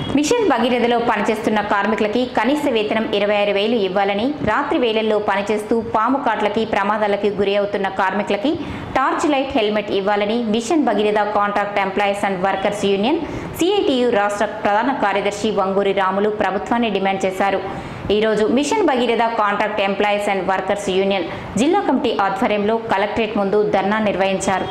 machine భగీరథలో పనిచేస్తున్న కార్మికులకి కనీస వేతనం ఇరవై ఆరు వేలు ఇవ్వాలని రాత్రి వేళల్లో పనిచేస్తూ పాము కాట్లకి ప్రమాదాలకి గురి అవుతున్న కార్మికులకి టార్చ్ లైట్ హెల్మెట్ ఇవ్వాలని mission Bhagiratha contract employees and workers union CITU రాష్ట్ర ప్రధాన కార్యదర్శి వంగూరి రాములు ప్రభుత్వాన్ని డిమాండ్ చేశారు ఈరోజు mission Bhagiratha contract employees and workers union జిల్లా కమిటీ ఆధ్వర్యంలో కలెక్టరేట్ ముందు ధర్నా నిర్వహించారు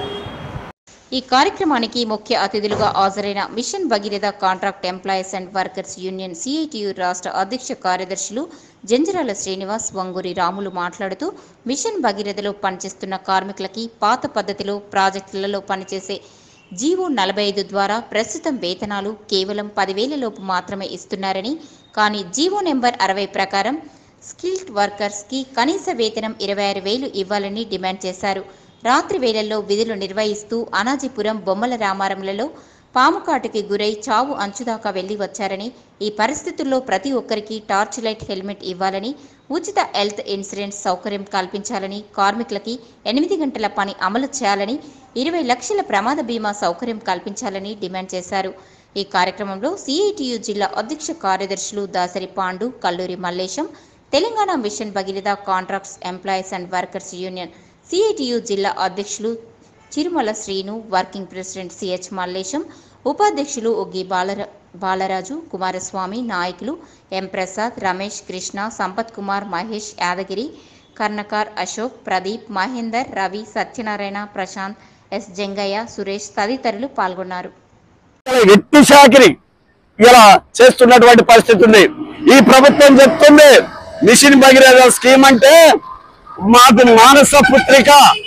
ఈ కార్యక్రమానికి ముఖ్య అతిథులుగా హాజరైన mission Bhagiratha contract employees and workers union CITU రాష్ట్ర అధ్యక్ష కార్యదర్శులు జంజరాల శ్రీనివాస్ వంగూరి రాములు మాట్లాడుతూ మిషన్ భగీరథలో పనిచేస్తున్న కార్మికులకి పాత పద్ధతిలో ప్రాజెక్టులలో పనిచేసే జీవో నలభై ఐదు ద్వారా ప్రస్తుతం వేతనాలు కేవలం పదివేల లోపు మాత్రమే ఇస్తున్నారని కానీ జీవో నెంబర్ అరవై ప్రకారం స్కిల్డ్ వర్కర్స్కి కనీస వేతనం ఇరవై ఆరు వేలు ఇవ్వాలని డిమాండ్ చేశారు రాత్రి వేళల్లో విధులు నిర్వహిస్తూ అనాజీపురం బొమ్మల రామారంలలో పాముకాటుకి గురై చావు అంచుదాకా వెళ్లి వచ్చారని ఈ పరిస్థితుల్లో ప్రతి ఒక్కరికి టార్చ్ లైట్ హెల్మెట్ ఇవ్వాలని ఉచిత హెల్త్ ఇన్సూరెన్స్ సౌకర్యం కల్పించాలని కార్మికులకి ఎనిమిది గంటల పని అమలు చేయాలని ఇరవై లక్షల ప్రమాద బీమా సౌకర్యం కల్పించాలని డిమాండ్ చేశారు ఈ కార్యక్రమంలో సిఐటియు జిల్లా అధ్యక్ష కార్యదర్శులు Dasari Pandu Kalluri Mallesham Telangana mission Bhagiratha contracts employees and workers union CITU జిల్లా అధ్యక్షులు Chirumala Srinu working president CH Mallesham ఉపాధ్యక్షులు ఒగ్గి బాలర బాలరాజు కుమారస్వామి నాయకులు ఎం ప్రసాద్ రమేష్ కృష్ణ సంపత్ కుమార్ మహేష్ యాదగిరి కర్ణకార్ అశోక్ ప్రదీప్ మహేందర్ రవి సత్యనారాయణ ప్రశాంత్ ఎస్ జంగయ్య సురేష్ తదితరులు పాల్గొన్నారు ఇలా ఎట్టి శాఖని ఇలా చేస్తున్నటువంటి పరిస్థితి ఉంది ఈ ప్రభుత్వం చెప్తుంది మిషన్ భగీరథ స్కీమ్ అంటే మాకు మానస పుత్రిక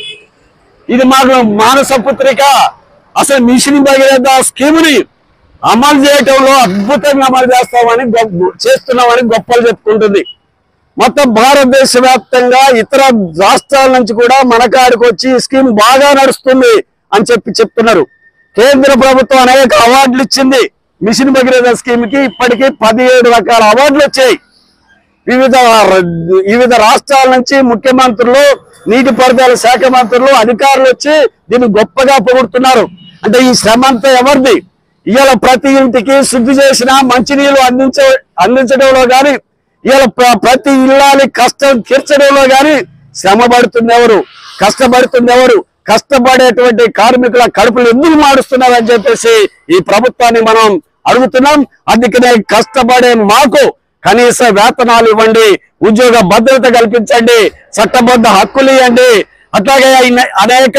ఇది మాకు మానస పుత్రిక అసలు మిషన్ భగీరథ స్కీముని అమలు చేయటంలో అద్భుతంగా అమలు చేస్తామని గొప్ప- చేస్తున్నామని గొప్పలు చెప్పుకుంటుంది మొత్తం భారతదేశ వ్యాప్తంగా ఇతర రాష్ట్రాల నుంచి కూడా మన కాడికి వచ్చి ఈ స్కీమ్ బాగా నడుస్తుంది అని చెప్పి చెప్తున్నారు కేంద్ర ప్రభుత్వం అనేక అవార్డులు ఇచ్చింది మిషన్ భగీరథ స్కీమ్ కి ఇప్పటికీ పదిహేడు రకాల అవార్డులు వచ్చాయి వివిధ వివిధ రాష్ట్రాల నుంచి ముఖ్యమంత్రులు నీటిపారుదల శాఖ మంత్రులు అధికారులు వచ్చి దీన్ని గొప్పగా పొగుడుతున్నారు అంటే ఈ శ్రమ అంతా ఎవరిది ఇవాళ ప్రతి ఇంటికి శుద్ధి చేసిన మంచినీళ్ళు అందించ అందించడంలో గాని ఇవాళ ప్ర- ప్రతి ఇల్లాలి కష్టం తీర్చడంలో గాని శ్రమ పడుతుంది ఎవరు కష్టపడుతుంది ఎవరు కష్టపడేటువంటి కార్మికుల కడుపులు ఎందుకు మారుస్తున్నారు అని చెప్పేసి ఈ ప్రభుత్వాన్ని మనం అడుగుతున్నాం అందుకనే కష్టపడే మాకు కనీస వేతనాలు ఇవ్వండి ఉద్యోగ భద్రత కల్పించండి చట్టబద్ధ హక్కులు ఇవ్వండి అట్లాగే ఇన్న- అనేక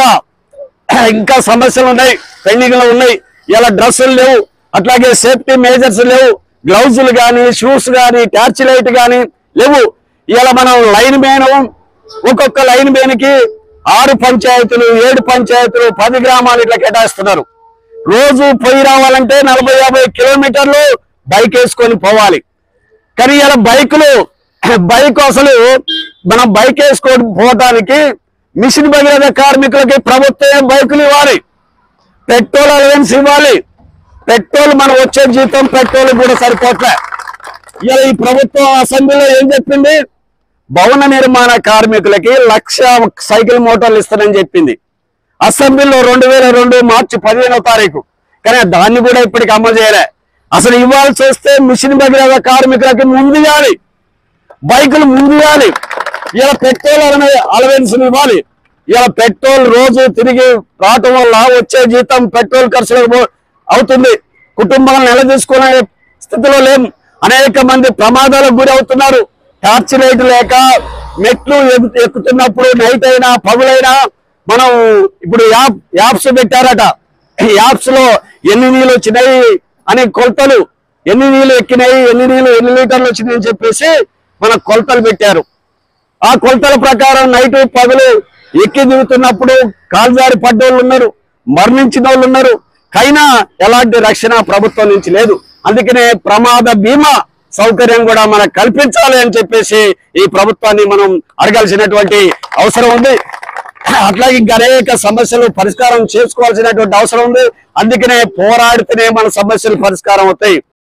ఇంకా సమస్యలు ఉన్నాయి పెండింగ్ లో ఉన్నాయి ఇలా డ్రెస్సులు లేవు అట్లాగే సేఫ్టీ మేజర్స్ లేవు గ్లౌజులు కానీ షూస్ కానీ టార్చ్ లైట్ కానీ లేవు ఇలా మనం లైన్ మేన్ ఒక్కొక్క లైన్ మేన్ కి ఆరు పంచాయతీలు ఏడు పంచాయతీలు పది గ్రామాలు ఇట్లా కేటాయిస్తున్నారు రోజు పోయి రావాలంటే నలభై యాభై కిలోమీటర్లు బైక్ వేసుకొని పోవాలి కానీ ఇలా బైకులు బైక్ అసలు మనం బైక్ వేసుకొని పోవటానికి మిషన్ భగీరథ కార్మికులకి ప్రభుత్వమే బైకులు ఇవ్వాలి పెట్రోల్ అలవెన్స్ ఇవ్వాలి పెట్రోల్ మనం వచ్చే జీతం పెట్రోల్ కూడా సరిపోట్లే ఇలా ఈ ప్రభుత్వం అసెంబ్లీలో ఏం చెప్పింది భవన నిర్మాణ కార్మికులకి లక్ష సైకిల్ మోటార్లు ఇస్తానని చెప్పింది అసెంబ్లీలో రెండు వేల రెండు మార్చి పదిహేనవ తారీఖు కానీ దాన్ని కూడా ఇప్పటికి అమలు చేయలే అసలు ఇవ్వాల్సి వస్తే మిషన్ భగీరథ కార్మికులకి ముందు ఇవ్వాలి బైకులు ముందు ఇవ్వాలి ఇలా పెట్రోల్ అనే అలవెన్స్ ఇవ్వాలి ఇలా పెట్రోల్ రోజు తిరిగి రావటం వల్ల వచ్చే జీతం పెట్రోల్ ఖర్చులకు పో- అవుతుంది కుటుంబాలను నిలదీసుకునే స్థితిలో లేం అనేక మంది ప్రమాదాలకు గురి అవుతున్నారు టార్చ్ లైట్ లేక మెట్లు ఎక్కు- ఎక్కుతున్నప్పుడు నైట్ అయినా పగులైనా మనం ఇప్పుడు యాప్ యాప్స్ పెట్టారట ఈ యాప్స్ లో ఎన్ని నీళ్ళు వచ్చినాయి అని కొలతలు ఎన్ని నీళ్ళు ఎక్కినాయి ఎన్ని నీళ్ళు ఎన్ని లీటర్లు వచ్చినాయి అని చెప్పేసి మన కొలతలు పెట్టారు ఆ కొలతల ప్రకారం నైట్ పగలు ఎక్కి దిగుతున్నప్పుడు కాల్జారి పడ్డోళ్ళు ఉన్నారు మరణించిన వాళ్ళు ఉన్నారు కైనా ఎలాంటి రక్షణ ప్రభుత్వం నుంచి లేదు అందుకనే ప్రమాద బీమా సౌకర్యం కూడా మనకు కల్పించాలి అని చెప్పేసి ఈ ప్రభుత్వాన్ని మనం అడగాల్సినటువంటి అవసరం ఉంది అట్లాగే ఇంకా అనేక సమస్యలు పరిష్కారం చేసుకోవాల్సినటువంటి అవసరం ఉంది అందుకనే పోరాడితేనే మన సమస్యలు పరిష్కారం అవుతాయి